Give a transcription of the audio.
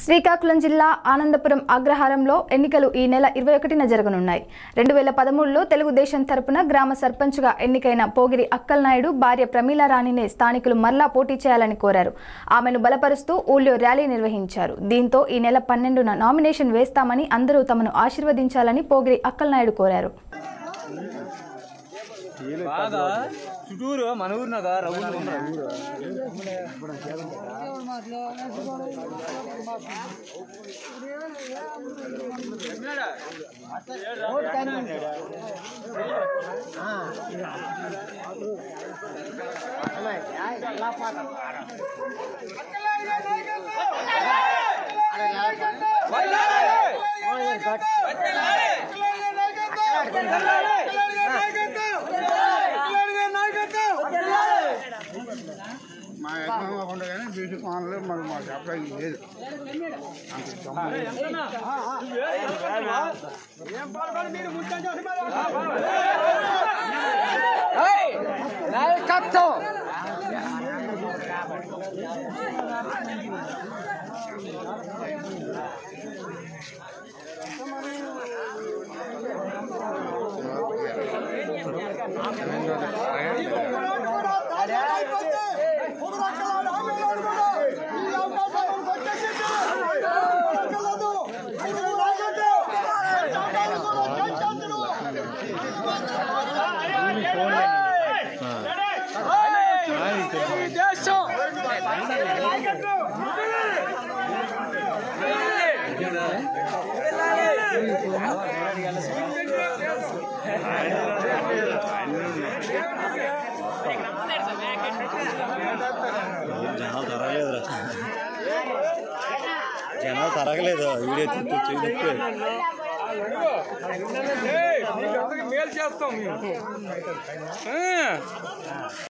శ్రీకాకుళం జిల్లా ఆనందపురం అగ్రహారంలో ఎన్నికలు ఈ నెల ఇరవై ఒకటిన జరగనున్నాయి రెండు వేల పదమూడులో తెలుగుదేశం తరపున గ్రామ సర్పంచ్గా ఎన్నికైన పోగిరి అక్కల్నాయుడు భార్య ప్రమీల రాణినే స్థానికులు మరలా పోటీ చేయాలని కోరారు ఆమెను బలపరుస్తూ ఊళ్ళో ర్యాలీ నిర్వహించారు దీంతో ఈ నెల పన్నెండున నామినేషన్ వేస్తామని అందరూ తమను ఆశీర్వదించాలని పోగిరి అక్కల్నాయుడు కోరారు బాగా చుట్టూరు మన ఊరినదా రఘులు మా యజమాని కాకుండా కానీ బీసీ కాలంలో మరి మాకు అప్లై లేదు అంత దమ్ము లేదు. జనాలు తరగలేదు జనాలు తరగలేదు వీడియో చూస్తే మేలు చేస్తాం మేము